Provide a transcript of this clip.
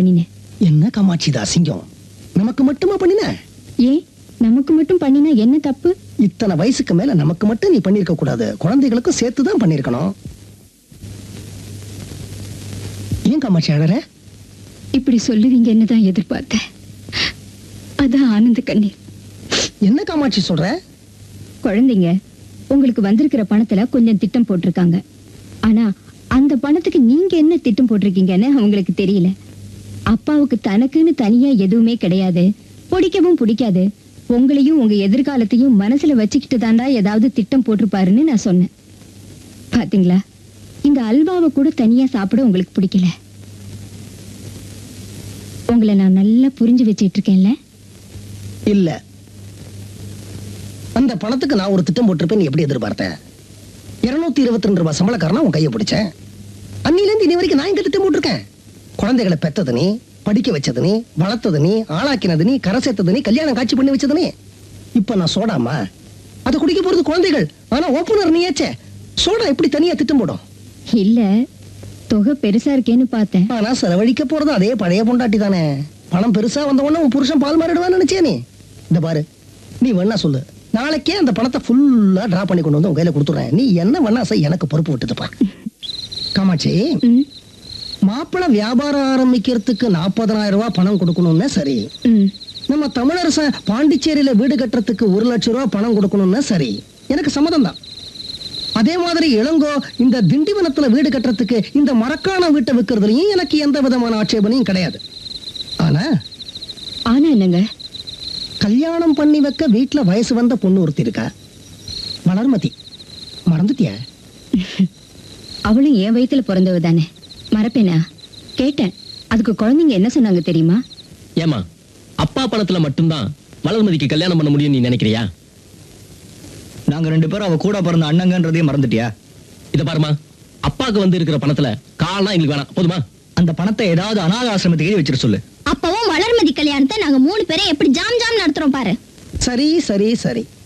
பண்ணினேன் என்ன காமாட்சி இது அசிங்கம் நமக்கு மட்டுமா பண்ணின ஏன் நமக்கு மட்டும் பண்ணினா என்ன தப்பு இத்தனை வயசுக்கு மேல நமக்கு மட்டும் நீ பண்ணிருக்க கூடாது குழந்தைகளுக்கும் சேர்த்து தான் பண்ணிருக்கணும் ஏன் காமாட்சி அழற இப்படி சொல்லுவீங்கன்னு தான் எதிர்பார்த்தேன் அதான் ஆனந்த கண்ணீர் என்ன காமாட்சி சொல்ற குழந்தைங்க உங்களுக்கு வந்திருக்கிற பணத்துல கொஞ்சம் திட்டம் போட்டிருக்காங்க ஆனா அந்த பணத்துக்கு நீங்க என்ன திட்டம் போட்டிருக்கீங்கன்னு அவங்களுக்கு தெரியல அப்பாவுக்கு தனக்குன்னு தனியா எதுவுமே கிடையாது பிடிக்கவும் பிடிக்காது உங்களையும் உங்க எதிர்காலத்தையும் மனசுல வச்சுக்கிட்டு தாண்டா ஏதாவது திட்டம் போட்டிருப்பாருன்னு நான் சொன்னேன் பாத்தீங்களா இந்த அல்வாவை கூட தனியா சாப்பிட உங்களுக்கு பிடிக்கல உங்களை நான் நல்லா புரிஞ்சு வச்சிட்டு இருக்கேன்ல இல்ல அந்த பணத்துக்கு நான் ஒரு திட்டம் போட்டிருப்பேன் நீ எப்படி எதிர்பார்த்தேன் இருநூத்தி இருபத்தி ரெண்டு ரூபாய் சம்பளக்காரனா உன் கையை பிடிச்சேன் அன்னிலேருந்து இனி வரைக்கும் நான் இங்க திட்டம் போட்டிருக்கேன் குழந்தைகளை பெத்தது நீ படிக்க வச்சது நீ வளர்த்தது நீ ஆளாக்கினது நீ கரை சேர்த்தது நீ கல்யாணம் காட்சி பண்ணி வச்சது நீ இப்ப நான் சோடாமா அதை குடிக்க போறது குழந்தைகள் ஆனா ஓப்பனர் நீயாச்சே சோடா எப்படி தனியா திட்டம் போடும் இல்ல தொகை பெருசா இருக்கேன்னு பார்த்தேன் ஆனா செலவழிக்க போறது அதே பழைய பொண்டாட்டி தானே பணம் பெருசா வந்த உடனே உன் புருஷன் பால் மாறிடுவான்னு நினைச்சியா நீ இந்த பாரு நீ வேணா சொல்லு நாளைக்கே அந்த பணத்தை ஃபுல்லா டிரா பண்ணி கொண்டு வந்து உன் கையில கொடுத்துறேன் நீ என்ன வேணா செய் எனக்கு பொறுப்பு விட்டுதுப்பா காமாட்சி ம், மாப்பிள்ளை வியாபாரம் ஆரம்பிக்கிறதுக்கு நாற்பதனாயிரம் ரூபாய் பணம் கொடுக்கணும்னா சரி ம். நம்ம தமிழரசன் பாண்டிச்சேரியில வீடு கட்டுறதுக்கு ஒரு லட்சம் ரூபாய் பணம் கொடுக்கணும்னா சரி எனக்கு சம்மதம் தான் அதே மாதிரி இளங்கோ இந்த திண்டிவனத்துல வீடு கட்டுறதுக்கு இந்த மரக்கான வீட்டை விற்கிறதுலயும் எனக்கு எந்த விதமான ஆட்சேபனையும் கிடையாது ஆனா ஆனா என்னங்க கல்யாணம் பண்ணி வைக்க வீட்டுல வயசு வந்த பொண்ணு ஒருத்தி இருக்கா வளர்மதி மறந்துட்டியா அவளும் என் வயித்துல பிறந்தவ தானே மறப்பேனா கேட்டேன் அதுக்கு குழந்தைங்க என்ன சொன்னாங்க தெரியுமா ஏமா அப்பா பணத்துல மட்டும்தான் வளர்மதிக்கு கல்யாணம் பண்ண முடியும் நீ நினைக்கிறியா நாங்க ரெண்டு பேரும் அவ கூட பிறந்த அண்ணங்கன்றதையும் மறந்துட்டியா இத பாருமா அப்பாக்கு வந்து இருக்கிற பணத்துல கால்லாம் எங்களுக்கு வேணாம் போதுமா அந்த பணத்தை ஏதாவது அனாத ஆசிரமத்துக்கு எழுதி வச்சிட சொல்லு அப்பவும் வளர்மதி கல்யாணத்தை நாங்க மூணு பேரும் எப்படி ஜாம் ஜாம் நடத்துறோம் பாரு சரி சரி சரி